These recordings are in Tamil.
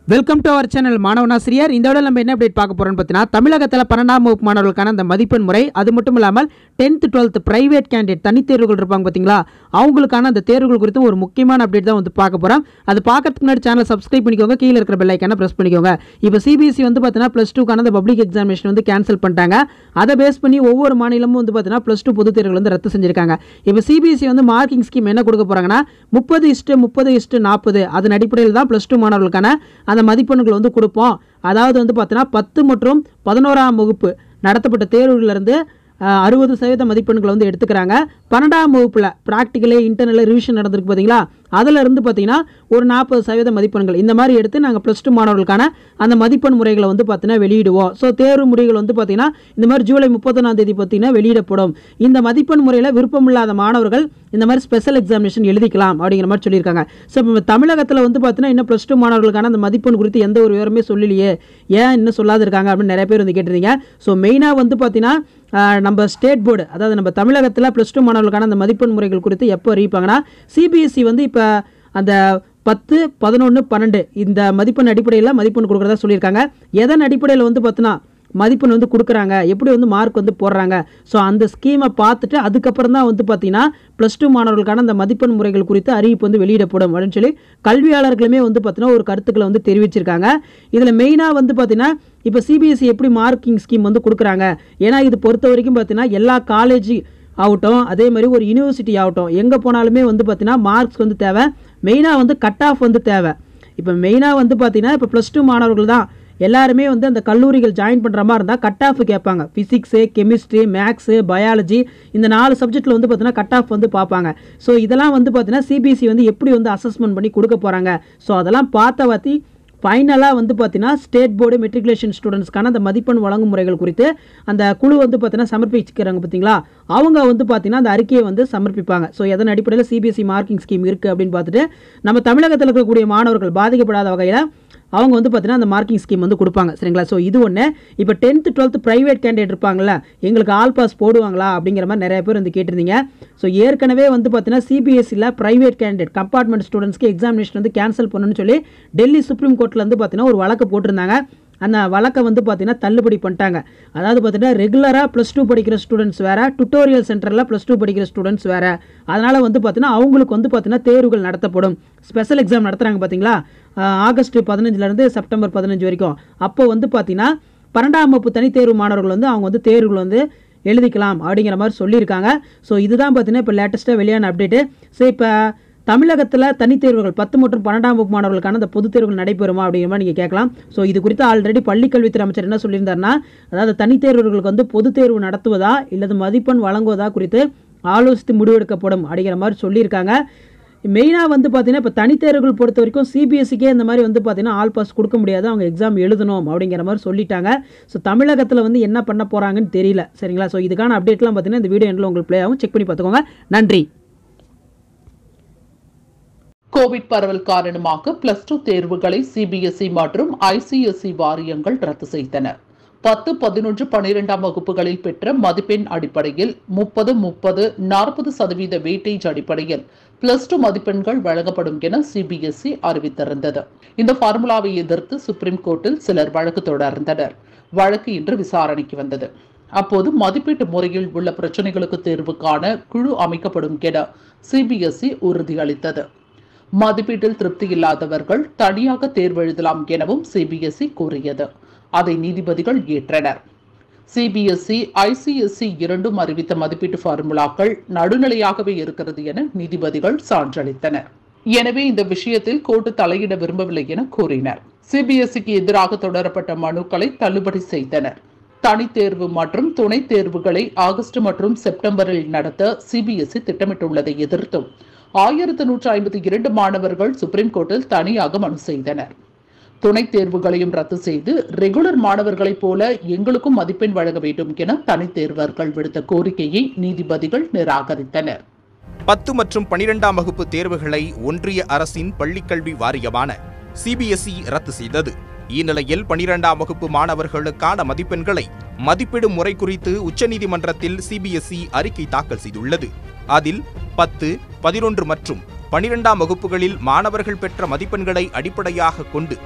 வெல்கம் டு அவர் சேனல் மாணவனாசிரியர் இந்த விட நம்ம என்ன அப்டேட் பார்க்க போறோம்னு பார்த்தீங்கன்னா தமிழகத்தில் பன்னெண்டாம் வகுப்பு மாணவர்களுக்கான அந்த மதிப்பெண் முறை அது மட்டும் இல்லாமல் டென்த் டுவெல்த் பிரைவேட் கேண்டிடேட் தனித்தேர்வுகள் இருப்பாங்க பார்த்தீங்களா அவங்களுக்கான அந்த தேர்வுகள் குறித்து ஒரு முக்கியமான அப்டேட் தான் வந்து பார்க்க போகிறோம் அது பார்க்கறதுக்கு முன்னாடி சேனல் சப்ஸ்கிரைப் பண்ணிக்கோங்க கீழே இருக்கிற பெல் ஐக்கான ப்ரெஸ் பண்ணிக்கோங்க இப்போ சிபிஎஸ்சி வந்து பார்த்தீங்கன்னா ப்ளஸ் டூக்கான அந்த பப்ளிக் எக்ஸாமினேஷன் வந்து கேன்சல் பண்ணிட்டாங்க அதை பேஸ் பண்ணி ஒவ்வொரு மாநிலமும் வந்து பார்த்தீங்கன்னா ப்ளஸ் டூ பொதுத் தேர்வுகள் வந்து ரத்து செஞ்சிருக்காங்க இப்போ சிபிஎஸ்சி வந்து மார்க்கிங் ஸ்கீம் என்ன கொடுக்க போகிறாங்கன்னா முப்பது இஸ்ட்டு முப்பது இஸ்ட்டு நாற்பது அதன் அடிப்படையில் தான் ப்ளஸ் டூ மாணவர்களுக்கான அந்த மதிப்பெண்கள் வந்து கொடுப்போம் அதாவது வந்து பார்த்தீங்கன்னா பத்து மற்றும் பதினோராம் வகுப்பு நடத்தப்பட்ட தேர்வுகளிலிருந்து அறுபது சதவீத மதிப்பெண்களை வந்து எடுத்துக்கிறாங்க பன்னெண்டாம் வகுப்பில் ப்ராக்டிக்கலு இன்டர்னல் ரிவிஷன் நடந்திருக்கு பார்த்தீங்களா அதில் இருந்து பார்த்தீங்கன்னா ஒரு நாற்பது சதவீத மதிப்பெண்கள் இந்த மாதிரி எடுத்து நாங்கள் ப்ளஸ் டூ மாணவர்களுக்கான அந்த மதிப்பெண் முறைகளை வந்து பார்த்தீங்கன்னா வெளியிடுவோம் ஸோ தேர்வு முறைகள் வந்து பார்த்தீங்கன்னா இந்த மாதிரி ஜூலை முப்பத்தொன்னாம் தேதி பார்த்தீங்கன்னா வெளியிடப்படும் இந்த மதிப்பெண் முறையில் விருப்பமில்லாத மாணவர்கள் இந்த மாதிரி ஸ்பெஷல் எக்ஸாமினேஷன் எழுதிக்கலாம் அப்படிங்கிற மாதிரி சொல்லியிருக்காங்க ஸோ இப்போ தமிழகத்தில் வந்து பார்த்தீங்கன்னா இன்னும் ப்ளஸ் டூ மாணவர்களுக்கான அந்த மதிப்பெண் குறித்து எந்த ஒரு விவரமே சொல்லலையே ஏன் இன்னும் சொல்லாது இருக்காங்க அப்படின்னு நிறைய பேர் வந்து கேட்டிருந்தீங்க ஸோ மெயினாக வந்து பார்த்தீங்கன்னா ஆஹ் நம்ம ஸ்டேட் போர்டு அதாவது நம்ம தமிழகத்தில் ப்ளஸ் டூ மாணவர்களுக்கான அந்த மதிப்பெண் முறைகள் குறித்து எப்போ அறிவிப்பாங்கன்னா சிபிஎஸ்சி வந்து இப்போ அந்த பத்து பதினொன்று பன்னெண்டு இந்த மதிப்பெண் அடிப்படையில் மதிப்பெண் கொடுக்குறதா சொல்லியிருக்காங்க எதன் அடிப்படையில் வந்து பார்த்தீங்கன்னா மதிப்பெண் வந்து கொடுக்குறாங்க எப்படி வந்து மார்க் வந்து போடுறாங்க ஸோ அந்த ஸ்கீமை பார்த்துட்டு அதுக்கப்புறம் தான் வந்து பார்த்தீங்கன்னா ப்ளஸ் டூ மாணவர்களுக்கான அந்த மதிப்பெண் முறைகள் குறித்து அறிவிப்பு வந்து வெளியிடப்படும் அப்படின்னு சொல்லி கல்வியாளர்களுமே வந்து பார்த்தீங்கன்னா ஒரு கருத்துக்களை வந்து தெரிவிச்சிருக்காங்க இதில் மெயினாக வந்து பார்த்தீங்கன்னா இப்போ சிபிஎஸ்சி எப்படி மார்க்கிங் ஸ்கீம் வந்து கொடுக்குறாங்க ஏன்னா இது பொறுத்த வரைக்கும் பார்த்தீங்கன்னா எல்லா காலேஜ் ஆகட்டும் அதே மாதிரி ஒரு யூனிவர்சிட்டி ஆகட்டும் எங்கே போனாலுமே வந்து பார்த்தீங்கன்னா மார்க்ஸ் வந்து தேவை மெயினாக வந்து கட் ஆஃப் வந்து தேவை இப்போ மெயினாக வந்து பார்த்தீங்கன்னா இப்போ ப்ளஸ் டூ மாணவர்கள் தான் எல்லாருமே வந்து அந்த கல்லூரிகள் ஜாயின் பண்ணுற மாதிரி இருந்தால் கட் ஆஃப் கேட்பாங்க ஃபிசிக்ஸு கெமிஸ்ட்ரி மேக்ஸு பயாலஜி இந்த நாலு சப்ஜெக்ட்டில் வந்து பார்த்தீங்கன்னா கட் ஆஃப் வந்து பார்ப்பாங்க ஸோ இதெல்லாம் வந்து பார்த்தீங்கன்னா சிபிஎஸ்சி வந்து எப்படி வந்து அசஸ்மெண்ட் பண்ணி கொடுக்க போகிறாங்க ஸோ அதெல்லாம் பார்த்த வாத்தி ஃபைனலாக வந்து பார்த்தீங்கன்னா ஸ்டேட் போர்டு மெட்ரிகுலேஷன் ஸ்டூடெண்ட்ஸ்க்கான அந்த மதிப்பெண் வழங்கும் முறைகள் குறித்து அந்த குழு வந்து பார்த்தீங்கன்னா சமர்ப்பிச்சுக்கிறாங்க பார்த்தீங்களா அவங்க வந்து பார்த்தீங்கன்னா அந்த அறிக்கையை வந்து சமர்ப்பிப்பாங்க ஸோ எதன் அடிப்படையில் சிபிஎஸ்சி மார்க்கிங் ஸ்கீம் இருக்குது அப்படின்னு பார்த்துட்டு நம்ம தமிழகத்தில் இருக்கக்கூடிய மாணவர்கள் பாதிக்கப்படாத வகையில் அவங்க வந்து பார்த்தீங்கன்னா அந்த மார்க்கிங் ஸ்கீம் வந்து கொடுப்பாங்க சரிங்களா ஸோ இது ஒன்று இப்போ டென்த்து டுவெல்த்து ப்ரைவேட் கேண்டிடேட் இருப்பாங்கல்ல எங்களுக்கு ஆல் பாஸ் போடுவாங்களா அப்படிங்கிற மாதிரி நிறைய பேர் வந்து கேட்டிருந்தீங்க ஸோ ஏற்கனவே வந்து பார்த்தீங்கன்னா சிபிஎஸ்சியில் ப்ரைவேட் கேண்டிடேட் கம்பார்ட்மெண்ட் ஸ்டூடெண்ட்ஸ்க்கு எக்ஸாமினேஷன் வந்து கேன்சல் பண்ணணும்னு சொல்லி டெல்லி சுப்ரீம் கோர்ட்டில் வந்து பார்த்தீங்கன்னா ஒரு வழக்கு போட்டிருந்தாங்க அந்த வழக்கை வந்து பார்த்தீங்கன்னா தள்ளுபடி பண்ணிட்டாங்க அதாவது பார்த்தீங்கன்னா ரெகுலராக ப்ளஸ் டூ படிக்கிற ஸ்டூடெண்ட்ஸ் வேறு டுட்டோரியல் சென்டரில் ப்ளஸ் டூ படிக்கிற ஸ்டூடெண்ட்ஸ் வேறு அதனால் வந்து பார்த்தீங்கன்னா அவங்களுக்கு வந்து பார்த்தீங்கன்னா தேர்வுகள் நடத்தப்படும் ஸ்பெஷல் எக்ஸாம் நடத்துகிறாங்க பார்த்தீங்களா ஆஹ் ஆகஸ்ட் பதினஞ்சுலேருந்து செப்டம்பர் பதினஞ்சு வரைக்கும் அப்போ வந்து பார்த்தீங்கன்னா பன்னெண்டாம் வகுப்பு தனித்தேர்வு மாணவர்கள் வந்து அவங்க வந்து தேர்வுகள் வந்து எழுதிக்கலாம் அப்படிங்கிற மாதிரி சொல்லியிருக்காங்க ஸோ இதுதான் பார்த்தீங்கன்னா இப்போ லேட்டஸ்ட்டாக வெளியான அப்டேட்டு ஸோ இப்போ தமிழகத்தில் தனித்தேர்வுகள் பத்து மற்றும் பன்னெண்டாம் வகுப்பு மாணவர்களுக்கான அந்த பொதுத் தேர்வுகள் நடைபெறுமா அப்படிங்கிற மாதிரி நீங்கள் கேட்கலாம் ஸோ இது குறித்து ஆல்ரெடி பள்ளிக்கல்வித்துறை அமைச்சர் என்ன சொல்லியிருந்தாருன்னா அதாவது தனித்தேர்வுகளுக்கு வந்து பொதுத் தேர்வு நடத்துவதா இல்லது மதிப்பெண் வழங்குவதா குறித்து ஆலோசித்து முடிவெடுக்கப்படும் அப்படிங்கிற மாதிரி சொல்லியிருக்காங்க மெயினாக வந்து பார்த்தீங்கன்னா இப்போ தனித்தேர்வுகள் பொறுத்த வரைக்கும் சிபிஎஸ்சிக்கே இந்த மாதிரி வந்து பார்த்தீங்கன்னா ஆல் பாஸ் கொடுக்க முடியாது அவங்க எக்ஸாம் எழுதணும் அப்படிங்கிற மாதிரி சொல்லிட்டாங்க ஸோ தமிழகத்தில் வந்து என்ன பண்ண போகிறாங்கன்னு தெரியல சரிங்களா ஸோ இதுக்கான அப்டேட்லாம் பார்த்தீங்கன்னா இந்த வீடியோ எண்டில் உங்களுக்கு ப்ளே ஆகும் செக் பண்ணி பார்த்துக்கோங்க நன்றி கோவிட் பரவல் காரணமாக பிளஸ் டூ தேர்வுகளை சிபிஎஸ்இ மற்றும் ஐசிஎஸ்இ வாரியங்கள் ரத்து செய்தன பத்து பதினொன்று பனிரெண்டாம் வகுப்புகளில் பெற்ற மதிப்பெண் அடிப்படையில் முப்பது முப்பது நாற்பது சதவீத வெயிட்டேஜ் அடிப்படையில் பிளஸ் டூ மதிப்பெண்கள் வழங்கப்படும் என சிபிஎஸ்இ அறிவித்திருந்தது இந்த ஃபார்முலாவை எதிர்த்து சுப்ரீம் கோர்ட்டில் சிலர் வழக்கு தொடர்ந்தனர் வழக்கு இன்று விசாரணைக்கு வந்தது அப்போது மதிப்பீட்டு முறையில் உள்ள பிரச்சனைகளுக்கு தீர்வு காண குழு அமைக்கப்படும் என சிபிஎஸ்இ உறுதியளித்தது மதிப்பீட்டில் திருப்தி இல்லாதவர்கள் தனியாக தேர்வு எழுதலாம் எனவும் சிபிஎஸ்இ கூறியது அதை நீதிபதிகள் ஏற்றனர் சிபிஎஸ்இ ஐசிஎஸ்இ இரண்டும் அறிவித்த மதிப்பீட்டு ஃபார்முலாக்கள் நடுநிலையாகவே இருக்கிறது என நீதிபதிகள் சான்றளித்தனர் எனவே இந்த விஷயத்தில் கோர்ட்டு தலையிட விரும்பவில்லை என கூறினர் சிபிஎஸ்இக்கு எதிராக தொடரப்பட்ட மனுக்களை தள்ளுபடி செய்தனர் தனித்தேர்வு மற்றும் துணைத் தேர்வுகளை ஆகஸ்ட் மற்றும் செப்டம்பரில் நடத்த சிபிஎஸ்இ திட்டமிட்டுள்ளதை எதிர்த்தும் ஆயிரத்து நூற்று ஐம்பத்தி இரண்டு மாணவர்கள் சுப்ரீம் கோர்ட்டில் தனியாக மனு செய்தனர் துணைத் தேர்வுகளையும் ரத்து செய்து ரெகுலர் மாணவர்களைப் போல எங்களுக்கும் மதிப்பெண் வழங்க வேண்டும் என தனித் தேர்வர்கள் விடுத்த கோரிக்கையை நீதிபதிகள் நிராகரித்தனர் பத்து மற்றும் பனிரெண்டாம் வகுப்பு தேர்வுகளை ஒன்றிய அரசின் பள்ளிக்கல்வி வாரியமான சிபிஎஸ்இ ரத்து செய்தது இந்நிலையில் பனிரெண்டாம் வகுப்பு மாணவர்களுக்கான மதிப்பெண்களை மதிப்பிடும் முறை குறித்து உச்சநீதிமன்றத்தில் சிபிஎஸ்இ அறிக்கை தாக்கல் செய்துள்ளது அதில் பத்து பதினொன்று மற்றும் பனிரெண்டாம் வகுப்புகளில் மாணவர்கள் பெற்ற மதிப்பெண்களை அடிப்படையாக கொண்டு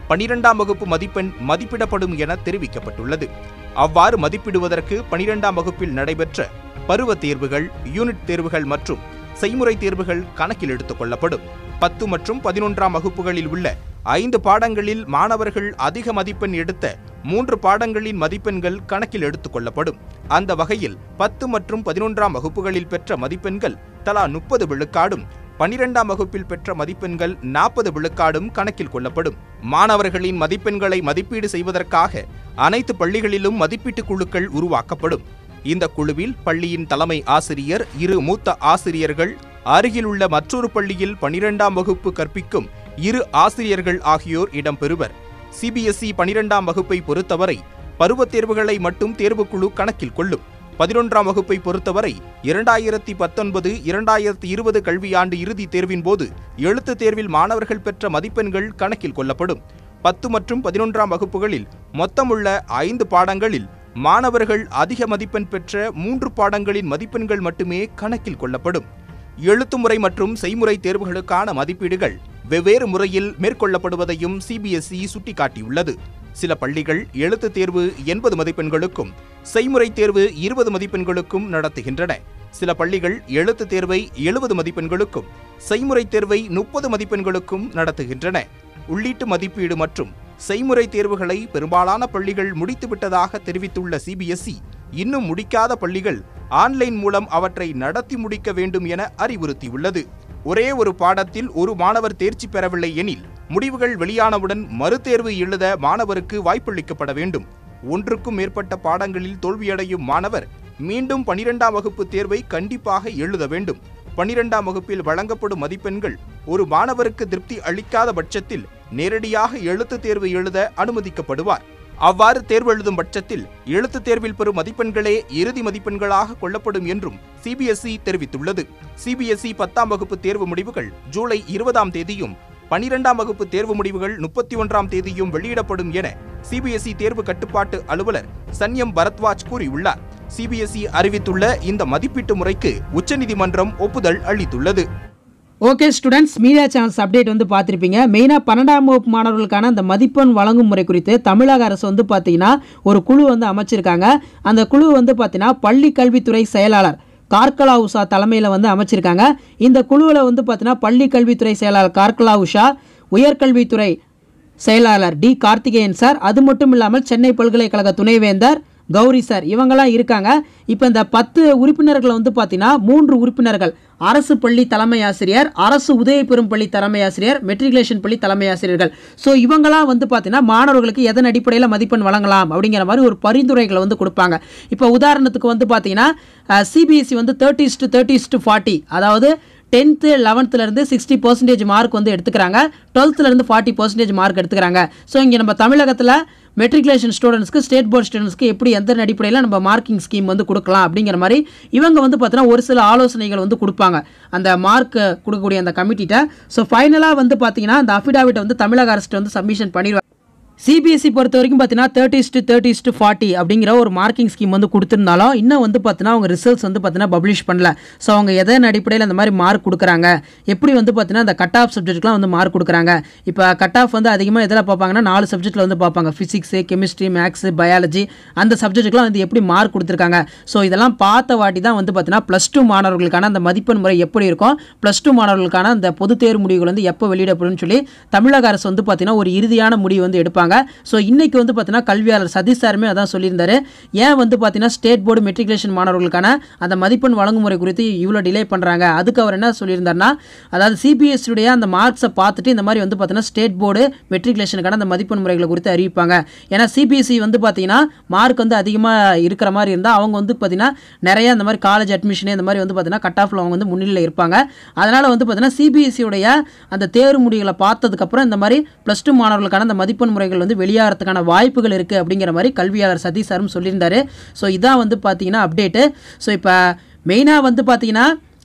பனிரெண்டாம் வகுப்பு மதிப்பெண் மதிப்பிடப்படும் என தெரிவிக்கப்பட்டுள்ளது அவ்வாறு மதிப்பிடுவதற்கு பனிரெண்டாம் வகுப்பில் நடைபெற்ற பருவ தேர்வுகள் யூனிட் தேர்வுகள் மற்றும் செய்முறை தேர்வுகள் கணக்கில் எடுத்துக் கொள்ளப்படும் பத்து மற்றும் பதினொன்றாம் வகுப்புகளில் உள்ள ஐந்து பாடங்களில் மாணவர்கள் அதிக மதிப்பெண் எடுத்த மூன்று பாடங்களின் மதிப்பெண்கள் கணக்கில் எடுத்துக் கொள்ளப்படும் அந்த வகையில் பத்து மற்றும் பதினொன்றாம் வகுப்புகளில் பெற்ற மதிப்பெண்கள் தலா முப்பது விழுக்காடும் பனிரெண்டாம் வகுப்பில் பெற்ற மதிப்பெண்கள் நாற்பது விழுக்காடும் கணக்கில் கொள்ளப்படும் மாணவர்களின் மதிப்பெண்களை மதிப்பீடு செய்வதற்காக அனைத்து பள்ளிகளிலும் மதிப்பீட்டு குழுக்கள் உருவாக்கப்படும் இந்த குழுவில் பள்ளியின் தலைமை ஆசிரியர் இரு மூத்த ஆசிரியர்கள் அருகிலுள்ள மற்றொரு பள்ளியில் பனிரெண்டாம் வகுப்பு கற்பிக்கும் இரு ஆசிரியர்கள் ஆகியோர் இடம்பெறுவர் சிபிஎஸ்இ பனிரெண்டாம் வகுப்பை பொறுத்தவரை பருவத் தேர்வுகளை மட்டும் தேர்வுக்குழு கணக்கில் கொள்ளும் பதினொன்றாம் வகுப்பை பொறுத்தவரை இரண்டாயிரத்தி பத்தொன்பது இரண்டாயிரத்தி இருபது கல்வியாண்டு இறுதித் தேர்வின் போது எழுத்துத் தேர்வில் மாணவர்கள் பெற்ற மதிப்பெண்கள் கணக்கில் கொள்ளப்படும் பத்து மற்றும் பதினொன்றாம் வகுப்புகளில் மொத்தமுள்ள ஐந்து பாடங்களில் மாணவர்கள் அதிக மதிப்பெண் பெற்ற மூன்று பாடங்களின் மதிப்பெண்கள் மட்டுமே கணக்கில் கொள்ளப்படும் எழுத்துமுறை மற்றும் செய்முறை தேர்வுகளுக்கான மதிப்பீடுகள் வெவ்வேறு முறையில் மேற்கொள்ளப்படுவதையும் சிபிஎஸ்இ சுட்டிக்காட்டியுள்ளது சில பள்ளிகள் எழுத்துத் தேர்வு எண்பது மதிப்பெண்களுக்கும் செய்முறை தேர்வு இருபது மதிப்பெண்களுக்கும் நடத்துகின்றன சில பள்ளிகள் எழுத்துத் தேர்வை எழுபது மதிப்பெண்களுக்கும் செய்முறை தேர்வை முப்பது மதிப்பெண்களுக்கும் நடத்துகின்றன உள்ளீட்டு மதிப்பீடு மற்றும் செய்முறை தேர்வுகளை பெரும்பாலான பள்ளிகள் முடித்துவிட்டதாக தெரிவித்துள்ள சிபிஎஸ்இ இன்னும் முடிக்காத பள்ளிகள் ஆன்லைன் மூலம் அவற்றை நடத்தி முடிக்க வேண்டும் என அறிவுறுத்தியுள்ளது ஒரே ஒரு பாடத்தில் ஒரு மாணவர் தேர்ச்சி பெறவில்லை எனில் முடிவுகள் வெளியானவுடன் மறுதேர்வு எழுத மாணவருக்கு வாய்ப்பளிக்கப்பட வேண்டும் ஒன்றுக்கும் மேற்பட்ட பாடங்களில் தோல்வியடையும் மாணவர் மீண்டும் பனிரெண்டாம் வகுப்பு தேர்வை கண்டிப்பாக எழுத வேண்டும் பனிரெண்டாம் வகுப்பில் வழங்கப்படும் மதிப்பெண்கள் ஒரு மாணவருக்கு திருப்தி அளிக்காத பட்சத்தில் நேரடியாக எழுத்துத் தேர்வு எழுத அனுமதிக்கப்படுவார் அவ்வாறு தேர்வு எழுதும் பட்சத்தில் எழுத்துத் தேர்வில் பெறும் மதிப்பெண்களே இறுதி மதிப்பெண்களாக கொள்ளப்படும் என்றும் சிபிஎஸ்இ தெரிவித்துள்ளது சிபிஎஸ்இ பத்தாம் வகுப்பு தேர்வு முடிவுகள் ஜூலை இருபதாம் தேதியும் பனிரெண்டாம் வகுப்பு தேர்வு முடிவுகள் முப்பத்தி ஒன்றாம் தேதியும் வெளியிடப்படும் என சிபிஎஸ்இ தேர்வு கட்டுப்பாட்டு அலுவலர் சன்யம் பரத்வாஜ் கூறியுள்ளார் சிபிஎஸ்இ அறிவித்துள்ள இந்த மதிப்பீட்டு முறைக்கு உச்சநீதிமன்றம் ஒப்புதல் அளித்துள்ளது okay students media channels update வந்து பார்த்துருப்பீங்க மெயினாக பன்னெண்டாம் வகுப்பு மாணவர்களுக்கான அந்த மதிப்பெண் வழங்கும் முறை குறித்து தமிழக அரசு வந்து பார்த்தீங்கன்னா ஒரு குழு வந்து அமைச்சிருக்காங்க அந்த குழு வந்து பார்த்தீங்கன்னா பள்ளி கல்வித்துறை செயலாளர் கார்கலா உஷா தலைமையில் வந்து அமைச்சிருக்காங்க இந்த குழுவில் வந்து பார்த்தீங்கன்னா பள்ளி கல்வித்துறை செயலாளர் கார்கலா உஷா உயர்கல்வித்துறை செயலாளர் டி கார்த்திகேயன் சார் அது மட்டும் இல்லாமல் சென்னை பல்கலைக்கழக துணைவேந்தர் கௌரி சார் இவங்கெல்லாம் இருக்காங்க இப்போ இந்த பத்து உறுப்பினர்களை வந்து பார்த்தீங்கன்னா மூன்று உறுப்பினர்கள் அரசு பள்ளி தலைமை ஆசிரியர் அரசு உதவி பெறும் பள்ளி தலைமை ஆசிரியர் மெட்ரிகுலேஷன் பள்ளி தலைமை ஆசிரியர்கள் ஸோ இவங்கெல்லாம் வந்து பார்த்தீங்கன்னா மாணவர்களுக்கு எதன் அடிப்படையில் மதிப்பெண் வழங்கலாம் அப்படிங்கிற மாதிரி ஒரு பரிந்துரைகளை வந்து கொடுப்பாங்க இப்போ உதாரணத்துக்கு வந்து பார்த்தீங்கன்னா சிபிஎஸ்சி வந்து thirty to thirty to forty அதாவது டென்த்து லெவன்த்துலேருந்து சிக்ஸ்டி பர்சன்டேஜ் மார்க் வந்து எடுத்துக்கிறாங்க டுவெல்த்துலேருந்து ஃபார்ட்டி பர்சன்டேஜ் மார்க் எடுத்துக்கிறாங்க ஸோ இங்கே நம்ம தமிழகத்தில் மெட்ரிகுலேஷன் ஸ்டூடெண்ட்ஸ்க்கு ஸ்டேட் போர்ட் ஸ்டூடெண்ட்ஸ்க்கு எப்படி எந்த அடிப்படையில் நம்ம மார்க்கிங் ஸ்கீம் வந்து கொடுக்கலாம் அப்படிங்கிற மாதிரி இவங்க வந்து பார்த்தீங்கன்னா ஒரு சில ஆலோசனைகள் வந்து கொடுப்பாங்க அந்த மார்க் கொடுக்கக்கூடிய அந்த கமிட்டிட்ட ஸோ ஃபைனலாக வந்து பார்த்தீங்கன்னா அந்த அஃபிடாவிட்டை வந்து தமிழக அரசு வந்து சப்மிஷன் பண்ணிடுவாங்க சிபிஎஸ்சி பொறுத்த வரைக்கும் பார்த்தீங்கன்னா தேர்ட்டிஸ்ட்டு தேர்ட்டிஸ்ட்டு ஃபார்ட்டி அப்படிங்கிற ஒரு மார்க்கிங் ஸ்கீம் வந்து கொடுத்துருந்தாலும் இன்னும் வந்து பார்த்தீங்கன்னா அவங்க ரிசல்ட்ஸ் வந்து பார்த்தீங்கன்னா பப்ளிஷ் பண்ணல ஸோ அவங்க எதன் அடிப்படையில் அந்த மாதிரி மார்க் கொடுக்குறாங்க எப்படி வந்து பார்த்தீங்கன்னா அந்த கட் ஆஃப் சப்ஜெக்ட்லாம் வந்து மார்க் கொடுக்குறாங்க இப்போ கட் ஆஃப் வந்து அதிகமாக எதில் பார்ப்பாங்கன்னா நாலு சப்ஜெக்ட்டில் வந்து பார்ப்பாங்க ஃபிசிக்ஸு கெமிஸ்ட்ரி மேக்ஸு பயாலஜி அந்த சப்ஜெக்ட்டுக்குலாம் வந்து எப்படி மார்க் கொடுத்துருக்காங்க ஸோ இதெல்லாம் பார்த்த வாட்டி தான் வந்து பார்த்தீங்கன்னா ப்ளஸ் டூ மாணவர்களுக்கான அந்த மதிப்பெண் முறை எப்படி இருக்கும் ப்ளஸ் டூ மாணவர்களுக்கான அந்த பொதுத் தேர்வு முடிவுகள் வந்து எப்போ வெளியிடப்படும்னு சொல்லி தமிழக அரசு வந்து பார்த்தீங்கன்னா ஒரு இறுதியான முடிவு வந்து எடுப்பாங்க ஸோ இன்னைக்கு வந்து பார்த்தீங்கன்னா கல்வியாளர் சதீஷ் சாருமே அதான் சொல்லியிருந்தாரு ஏன் வந்து பார்த்தீங்கன்னா ஸ்டேட் போர்டு மெட்ரிகுலேஷன் மாணவர்களுக்கான அந்த மதிப்பெண் வழங்கும் முறை குறித்து இவ்வளோ டிலே பண்ணுறாங்க அதுக்கு அவர் என்ன சொல்லியிருந்தாருன்னா அதாவது சிபிஎஸ்சியுடைய அந்த மார்க்ஸை பார்த்துட்டு இந்த மாதிரி வந்து பார்த்தீங்கன்னா ஸ்டேட் போர்டு மெட்ரிகுலேஷனுக்கான அந்த மதிப்பெண் முறைகளை குறித்து அறிவிப்பாங்க ஏன்னா சிபிஎஸ்சி வந்து பார்த்தீங்கன்னா மார்க் வந்து அதிகமாக இருக்கிற மாதிரி இருந்தால் அவங்க வந்து பார்த்தீங்கன்னா நிறைய இந்த மாதிரி காலேஜ் அட்மிஷன் இந்த மாதிரி வந்து பார்த்தீங்கன்னா கட் ஆஃபில் அவங்க வந்து முன்னிலையில் இருப்பாங்க அதனால் வந்து பார்த்தீங்கன்னா சிபிஎஸ்சியுடைய அந்த தேர்வு முடிவுகளை பார்த்ததுக்கப்புறம் இந்த மாதிரி ப்ளஸ் டூ மாணவர்களுக்கான அந்த மதிப்பெண் முறைகள் வந்து வெளியாகிறதுக்கான வாய்ப்புகள் இருக்குது அப்படிங்கிற மாதிரி கல்வியாளர் சதீஷ் சாரும் சொல்லியிருந்தாரு ஸோ இதான் வந்து பார்த்தீங்கன்னா அப்டேட்டு ஸோ இப்போ மெயினாக வந்து பார்த்தீங்கன்னா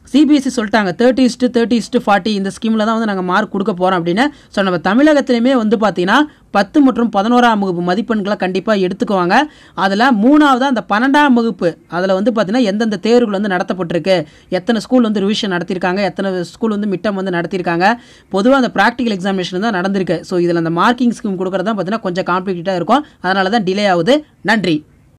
சிபிஎஸ்சி சொல்லிட்டாங்க thirty is to thirty is to forty இந்த ஸ்கீமில் தான் வந்து நாங்கள் மார்க் கொடுக்க போகிறோம் அப்படின்னு ஸோ நம்ம தமிழகத்திலையுமே வந்து பார்த்தீங்கன்னா பத்து மற்றும் பதினோராம் வகுப்பு மதிப்பெண்களை கண்டிப்பாக எடுத்துக்குவாங்க அதில் மூணாவது அந்த பன்னெண்டாம் வகுப்பு அதில் வந்து பார்த்தீங்கன்னா எந்தெந்த தேர்வுகள் வந்து நடத்தப்பட்டிருக்கு எத்தனை ஸ்கூல் வந்து ரிவிஷன் நடத்தியிருக்காங்க எத்தனை ஸ்கூல் வந்து மிட்டம் வந்து நடத்தியிருக்காங்க பொதுவாக அந்த ப்ராக்டிகல் எக்ஸாமினேஷன் தான் நடந்திருக்கு ஸோ இதில் அந்த மார்க்கிங் ஸ்கீம் கொடுக்குறது தான் பார்த்தீங்கன்னா கொஞ்சம் காம்ப்ளிகேட்டாக இருக்கும் அதனால தான் டிலே ஆகுது நன்றி